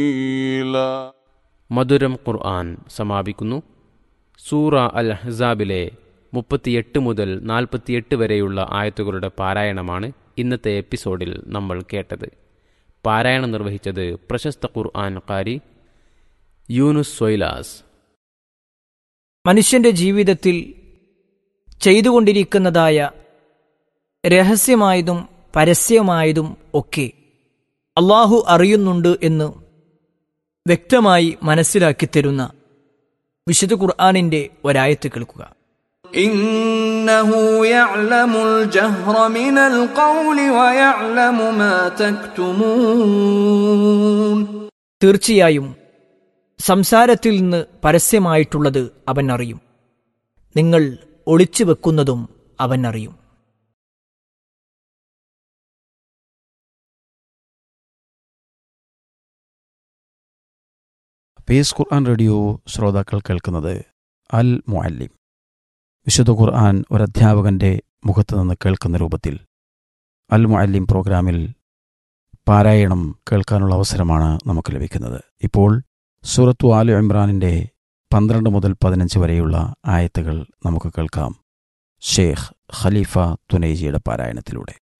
قيلا മധുരം ഖുർആൻ സമാപിക്കുന്നു സൂറ അൽ ഹസാബിലെ മുപ്പത്തിയെട്ട് മുതൽ നാൽപ്പത്തിയെട്ട് വരെയുള്ള ആയത്തുകളുടെ പാരായണമാണ് ഇന്നത്തെ എപ്പിസോഡിൽ നമ്മൾ കേട്ടത് പാരായണം നിർവഹിച്ചത് പ്രശസ്ത ഖുർആൻ കാരി യൂനുസ് സൊയ്ലാസ് മനുഷ്യന്റെ ജീവിതത്തിൽ ചെയ്തുകൊണ്ടിരിക്കുന്നതായ രഹസ്യമായതും പരസ്യമായതും ഒക്കെ അള്ളാഹു അറിയുന്നുണ്ട് എന്ന് വ്യക്തമായി മനസ്സിലാക്കി തരുന്ന വിശുദ്ധ ഖുർആാനിന്റെ ഒരായത്ത് കേൾക്കുക إنه يعلم الجهر من القول ويعلم ما تكتمون തീർച്ചയായും സംസാരത്തിൽ നിന്ന് പരസ്യമായിട്ടുള്ളത് അവൻ അറിയും നിങ്ങൾ ഒളിച്ചു വെക്കുന്നതും അവൻ അറിയും പേസ് ഖുർആൻ റേഡിയോ ശ്രോതാക്കൾ കേൾക്കുന്നത് അൽ മുഅല്ലിം വിശുദ്ധ ഖുർആൻ ഒരധ്യാപകന്റെ മുഖത്ത് നിന്ന് കേൾക്കുന്ന രൂപത്തിൽ അൽ മുഅല്ലിം പ്രോഗ്രാമിൽ പാരായണം കേൾക്കാനുള്ള അവസരമാണ് നമുക്ക് ലഭിക്കുന്നത് ഇപ്പോൾ സൂറത്തു ആലു ഇമ്രാനിൻ്റെ പന്ത്രണ്ട് മുതൽ പതിനഞ്ച് വരെയുള്ള ആയത്തുകൾ നമുക്ക് കേൾക്കാം ഷേഖ് ഖലീഫ തുനൈജിയുടെ പാരായണത്തിലൂടെ